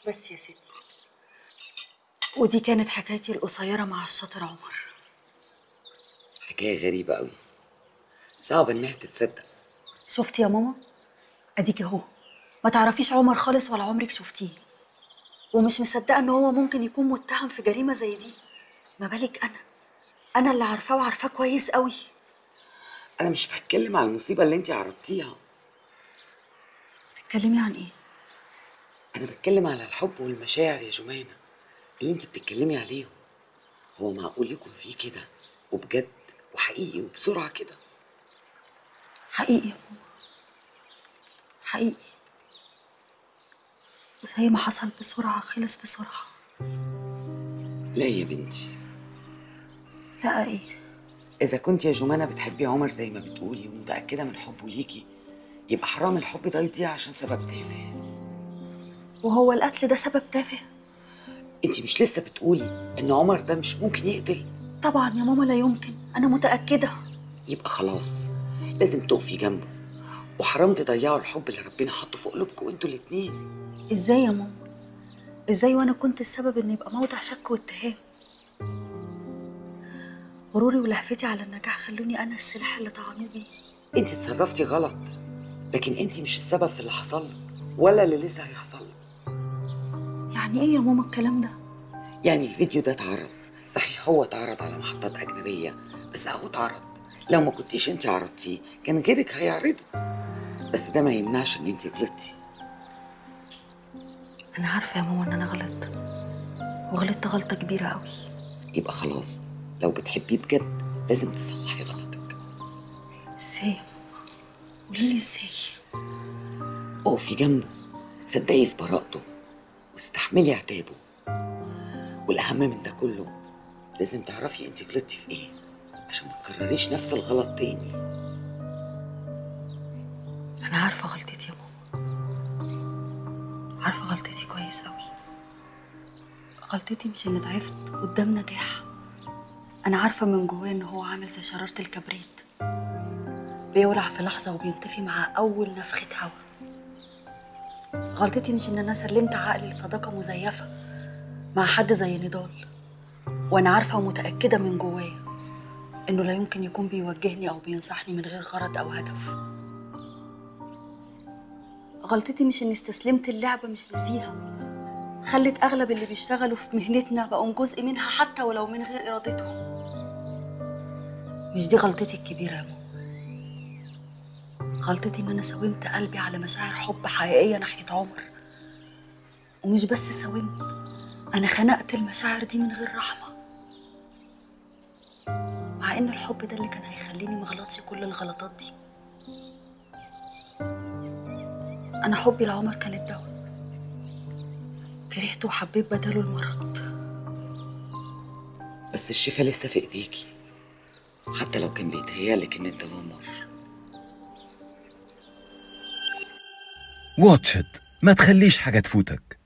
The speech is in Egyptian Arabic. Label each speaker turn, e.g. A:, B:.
A: بس يا ستي ودي كانت حكايتي القصيرة مع الشاطر عمر
B: حكايه غريبه قوي صعب انها تتصدق
A: شفتي يا ماما اديكي اهو ما تعرفيش عمر خالص ولا عمرك شفتيه ومش مصدقه ان هو ممكن يكون متهم في جريمه زي دي ما بالك انا انا اللي عارفاه وعارفاه كويس قوي
B: انا مش بتكلم على المصيبه اللي انت عرضتيها
A: تتكلمي عن ايه
B: انا بتكلم على الحب والمشاعر يا جمانه اللي انت بتتكلمي عليهم هو معقول يكون فيه كده وبجد وحقيقي وبسرعه كده
A: حقيقي يا ماما حقيقي وزي ما حصل بسرعه خلص بسرعه
B: لا يا بنتي
A: لا ايه
B: اذا كنت يا جمانه بتحبي عمر زي ما بتقولي ومتاكده من حبه ليكي يبقى حرام الحب ده يضيع عشان سبب تافه
A: وهو القتل ده سبب تافه
B: انت مش لسه بتقولي ان عمر ده مش ممكن يقتل
A: طبعا يا ماما لا يمكن انا متاكده
B: يبقى خلاص لازم تقفي جنبه وحرام تضيعوا الحب اللي ربنا حطه في قلوبكم انتوا الاتنين
A: ازاي يا ماما ازاي وانا كنت السبب ان يبقى موضع شك واتهام غروري ولهفتي على النجاح خلوني انا السلاح اللي طعنوه بيه
B: انت اتصرفتي غلط لكن انت مش السبب في اللي حصل لك ولا اللي لسه هيحصل لك
A: يعني ايه يا ماما الكلام ده
B: يعني الفيديو ده اتعرض صحيح هو اتعرض على محطات اجنبيه بس اهو اتعرض لو ما كنتيش انت عرضتيه كان غيرك هيعرضه بس ده ما يمنعش ان انت غلطتي
A: انا عارفه يا ماما ان انا غلطت وغلطت غلطه كبيره قوي
B: يبقى خلاص لو بتحبيه بجد لازم تصلحي غلطك
A: ازاي يا ماما قولي لي ازاي
B: اقفي جنبه صدقي في براءته واستحملي عتابه والاهم من ده كله لازم تعرفي انت غلطتي في ايه عشان ما تكرريش نفس الغلط تاني
A: انا عارفه غلطتي يا ماما عارفه غلطتي كويس قوي غلطتي مش اني ضعفت قدام نجاح انا عارفه من جوايا ان هو عامل زي شراره الكبريت بيولع في لحظه وبينطفي مع اول نفخه هوا غلطتي مش ان انا سلمت عقلي لصداقه مزيفه مع حد زي نضال وانا عارفه ومتاكده من جوايا انه لا يمكن يكون بيوجهني او بينصحني من غير غرض او هدف غلطتي مش اني استسلمت اللعبه مش نزيهه خلت اغلب اللي بيشتغلوا في مهنتنا بقوا جزء منها حتى ولو من غير ارادتهم مش دي غلطتي الكبيره يا ماما غلطتي ان انا ساومت قلبي على مشاعر حب حقيقيه ناحيه عمر ومش بس ساومت انا خنقت المشاعر دي من غير رحمه مع ان الحب ده اللي كان هيخليني مغلطش كل الغلطات دي انا حبي لعمر كان الدواء كرهته وحبيت بداله المرض
B: بس الشفا لسه في ايديكي حتى لو كان بيتهيألك ان الدواء مر
C: واتش إت ما تخليش حاجة تفوتك